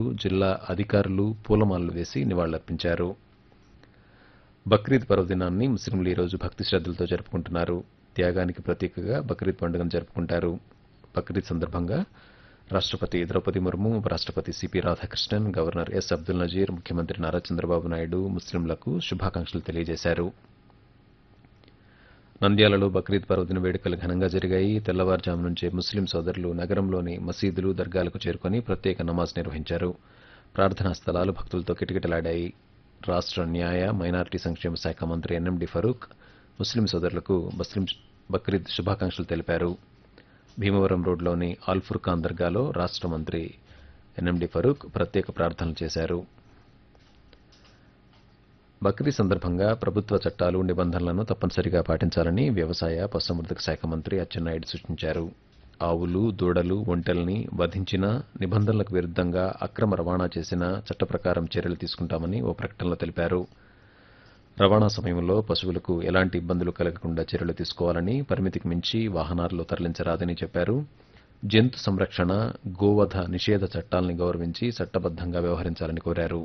జిల్లా అధికారులు పూలమాలలు వేసి నివాళులర్పించారు బక్రీద్ పర్వదినాన్ని ముస్లింలు ఈరోజు భక్తి శ్రద్దలతో జరుపుకుంటున్నారు త్యాగానికి ప్రతీకగా బక్రీద్ పండుగను జరుపుకుంటారు బక్రీద్ సందర్భంగా రాష్ట్రపతి ద్రౌపది ముర్ము ఉపరాష్ట్రపతి C P Radhakrishnan governor S Abdul Nazeer ముఖ్యమంత్రి నారా చంద్రబాబు నాయుడు ముస్లింలకు శుభాకాంక్షలు తెలియజేశారు నంద్యాలలో బక్రీద్ పర్వదిన వేడుకలు ఘనంగా జరిగాయి తెల్లవారుజాము నుంచే ముస్లిం సోదరులు నగరంలోని మసీదులు దర్గాలకు చేరుకుని ప్రత్యేక నమాజ్ నిర్వహించారు ప్రార్థనా స్థలాలు భక్తులతో కిటకిటలాడాయి రాష్ట్ర న్యాయ మైనారిటీ సంక్షేమ శాఖ మంత్రి ఎన్ఎండి ఫరూక్ ముస్లిం సోదరులకు ముస్లిం బక్రీద్ శుభాకాంక్షలు తెలిపారు భీమవరం రోడ్లోని ఆల్ఫుర్ఖాన్ దర్గాలో రాష్ట్ర మంత్రి ఎన్ఎండి ఫరూక్ ప్రత్యేక ప్రార్థనలు చేశారు బక్రీ సందర్భంగా ప్రభుత్వ చట్టాలు నిబంధనలను తప్పనిసరిగా పాటించాలని వ్యవసాయ పశుసంవర్ధక శాఖ మంత్రి అచ్చెన్నాయుడు సూచించారు ఆవులు దూడలు ఒంటెల్ని వధించిన నిబంధనలకు విరుద్ధంగా అక్రమ రవాణా చేసిన చట్ట ప్రకారం చర్యలు తీసుకుంటామని ఓ ప్రకటనలో తెలిపారు రవాణా సమయంలో పశువులకు ఎలాంటి ఇబ్బందులు కలగకుండా చర్యలు తీసుకోవాలని పరిమితికి మించి వాహనాల్లో తరలించరాదని చెప్పారు జంతు సంరక్షణ గోవధ నిషేధ చట్టాల్ని గౌరవించి చట్టబద్దంగా వ్యవహరించాలని కోరారు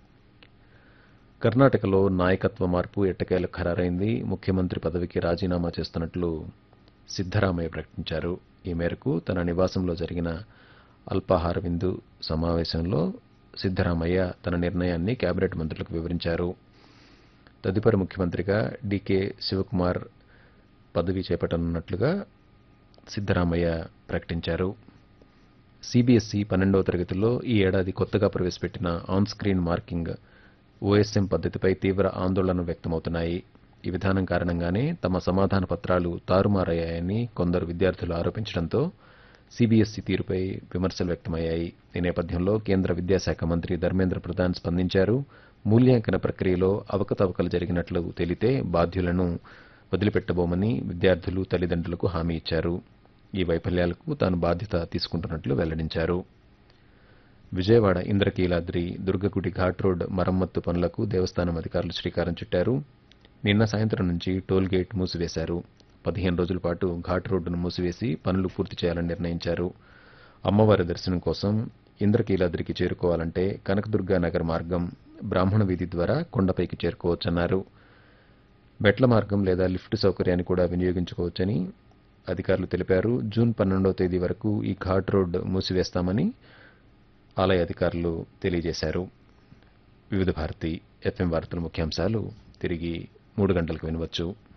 కర్ణాటకలో నాయకత్వ మార్పు ఎట్టకేలకు ఖరారైంది ముఖ్యమంత్రి పదవికి రాజీనామా చేస్తున్నట్లు సిద్దరామయ్య ప్రకటించారు ఈ మేరకు తన నివాసంలో జరిగిన అల్పాహార విందు సమావేశంలో సిద్దరామయ్య తన నిర్ణయాన్ని కేబినెట్ మంత్రులకు వివరించారు తదుపరి ముఖ్యమంత్రిగా డీకే శివకుమార్ పదవి చేపట్టనున్నట్లుగా సిద్దరామయ్య ప్రకటించారు సిబిఎస్ఈ పన్నెండవ తరగతిలో ఈ ఏడాది కొత్తగా ప్రవేశపెట్టిన ఆన్ స్క్రీన్ మార్కింగ్ ఓఎస్ఎం పద్ధతిపై తీవ్ర ఆందోళన వ్యక్తమవుతున్నాయి ఈ విధానం కారణంగానే తమ సమాధాన పత్రాలు తారుమారయ్యాయని కొందరు విద్యార్థులు ఆరోపించడంతో సిబిఎస్ఈ తీరుపై విమర్శలు వ్యక్తమయ్యాయి ఈ నేపథ్యంలో కేంద్ర విద్యాశాఖ మంత్రి ధర్మేంద్ర ప్రధాన్ స్పందించారు మూల్యాంకన ప్రక్రియలో అవకతవకలు జరిగినట్లు తేలితే బాధ్యులను వదిలిపెట్టబోమని విద్యార్థులు తల్లిదండ్రులకు హామీ ఇచ్చారు ఈ వైఫల్యాలకు తాను బాధ్యత తీసుకుంటున్నట్లు వెల్లడించారు విజయవాడ ఇంద్రకీలాద్రి దుర్గగుడి ఘాట్ రోడ్ మరమ్మత్తు పనులకు దేవస్థానం అధికారులు శ్రీకారం చుట్టారు నిన్న సాయంత్రం నుంచి టోల్ గేట్ మూసివేశారు పదిహేను రోజుల పాటు ఘాట్ రోడ్డును మూసివేసి పనులు పూర్తి చేయాలని నిర్ణయించారు అమ్మవారి దర్శనం కోసం ఇంద్రకీలాద్రికి చేరుకోవాలంటే కనకదుర్గా నగర్ మార్గం బ్రాహ్మణ వీధి ద్వారా కొండపైకి చేరుకోవచ్చన్నారు మెట్ల మార్గం లేదా లిఫ్ట్ సౌకర్యాన్ని కూడా వినియోగించుకోవచ్చని అధికారులు తెలిపారు జూన్ పన్నెండవ తేదీ వరకు ఈ ఘాట్ రోడ్ మూసివేస్తామని ఆలయ అధికారులు తెలియజేశారు వివిధ భారతి ఎఫ్ఎం వార్తల ముఖ్యాంశాలు తిరిగి మూడు గంటలకు వినవచ్చు